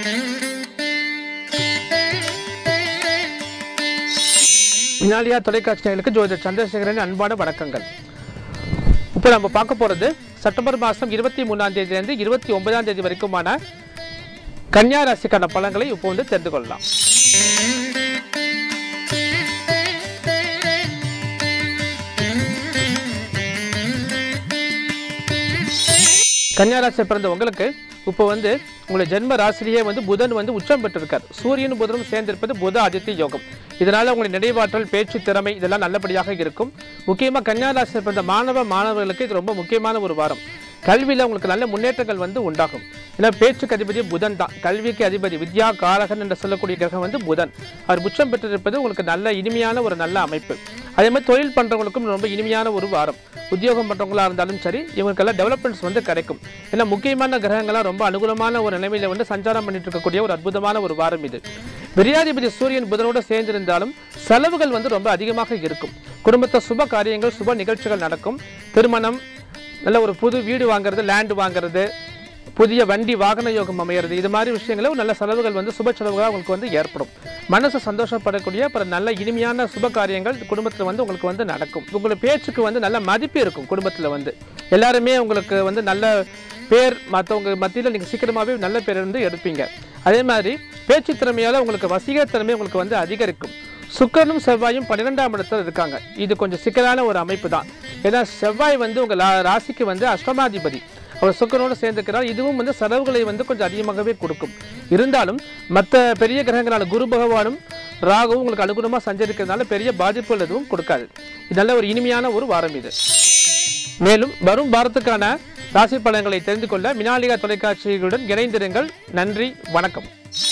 வினாலியா தொலைக்காட்சி நேயர்களுக்கு ஜோதிடர் சந்திரசேகரன் அன்பான வணக்கங்கள் இப்போ நம்ம பார்க்க போகிறது செப்டம்பர் மாதம் இருபத்தி மூணாம் தேதியிலிருந்து இருபத்தி ஒன்பதாம் தேதி வரைக்குமான கன்னியா ராசிக்கான பலன்களை இப்போ வந்து தெரிந்து கொள்ளலாம் கன்னியா ராசி பிறந்த உங்களுக்கு இப்போ வந்து உங்களை ஜென்ம ராசிலேயே வந்து புதன் வந்து உச்சம் பெற்றிருக்கார் சூரியனும் புதனும் சேர்ந்திருப்பது புத ஆதித்ய யோகம் இதனால உங்களுடைய நினைவாற்றல் பேச்சு திறமை இதெல்லாம் நல்லபடியாக இருக்கும் முக்கியமாக கன்னியா ராசி பிறந்த மாணவ மாணவர்களுக்கு இது ரொம்ப முக்கியமான ஒரு வாரம் கல்வியில் உங்களுக்கு நல்ல முன்னேற்றங்கள் வந்து உண்டாகும் ஏன்னா பேச்சுக்கு அதிபதி புதன் தான் கல்விக்கு அதிபதி வித்யா காரகன் என்று சொல்லக்கூடிய கிரகம் வந்து புதன் அவர் உச்சம் பெற்றிருப்பது உங்களுக்கு நல்ல இனிமையான ஒரு நல்ல அமைப்பு அதே மாதிரி தொழில் பண்ணுறவங்களுக்கும் ரொம்ப இனிமையான ஒரு வாரம் உத்தியோகம் பண்ணுறவங்களா இருந்தாலும் சரி இவங்களுக்கெல்லாம் டெவலப்மெண்ட்ஸ் வந்து கிடைக்கும் ஏன்னா முக்கியமான கிரகங்கள்லாம் ரொம்ப அனுகூலமான ஒரு நிலைமையில வந்து சஞ்சாரம் பண்ணிட்டு இருக்கக்கூடிய ஒரு அற்புதமான ஒரு வாரம் இது விரியாதிபதி சூரியன் புதனோடு சேர்ந்திருந்தாலும் செலவுகள் வந்து ரொம்ப அதிகமாக இருக்கும் குடும்பத்தை சுப காரியங்கள் சுப நிகழ்ச்சிகள் நடக்கும் திருமணம் நல்ல ஒரு புது வீடு வாங்குறது லேண்ட் வாங்குறது புதிய வண்டி வாகன யோகம் அமையிறது இது மாதிரி விஷயங்களில் நல்ல செலவுகள் வந்து சுப செலவுகளாக உங்களுக்கு வந்து ஏற்படும் மனசு சந்தோஷப்படக்கூடிய அப்புறம் நல்ல இனிமையான சுப காரியங்கள் குடும்பத்தில் வந்து உங்களுக்கு வந்து நடக்கும் உங்களுக்கு பேச்சுக்கு வந்து நல்ல மதிப்பு இருக்கும் குடும்பத்தில் வந்து எல்லாருமே உங்களுக்கு வந்து நல்ல பேர் மற்றவங்க மத்தியில் நீங்கள் சீக்கிரமாகவே நல்ல பேர் வந்து எடுப்பீங்க அதே மாதிரி பேச்சு திறமையால் உங்களுக்கு வசீகர திறமை உங்களுக்கு வந்து அதிகரிக்கும் சுக்கிரனும் செவ்வாயும் பன்னிரெண்டாம் இடத்துல இருக்காங்க இது கொஞ்சம் சிக்கலான ஒரு அமைப்பு தான் ஏன்னா செவ்வாய் வந்து உங்கள் லா- ராசிக்கு வந்து அஷ்டமாதிபதி அவர் சுக்கரனோடு சேர்ந்துக்கிறார் இதுவும் வந்து செலவுகளை வந்து கொஞ்சம் அதிகமாகவே கொடுக்கும் இருந்தாலும் மற்ற பெரிய கிரகங்களான குரு பகவானும் ராகுவும் உங்களுக்கு அனுகூலமாக சஞ்சரிக்கிறதுனால பெரிய பாதிப்புகள் எதுவும் கொடுக்காது இது நல்ல ஒரு இனிமையான ஒரு வாரம் இது மேலும் வரும் வாரத்துக்கான ராசி பலன்களை தெரிந்து கொள்ள மினாலிகா தொலைக்காட்சிகளுடன் இணைந்திருங்கள் நன்றி வணக்கம்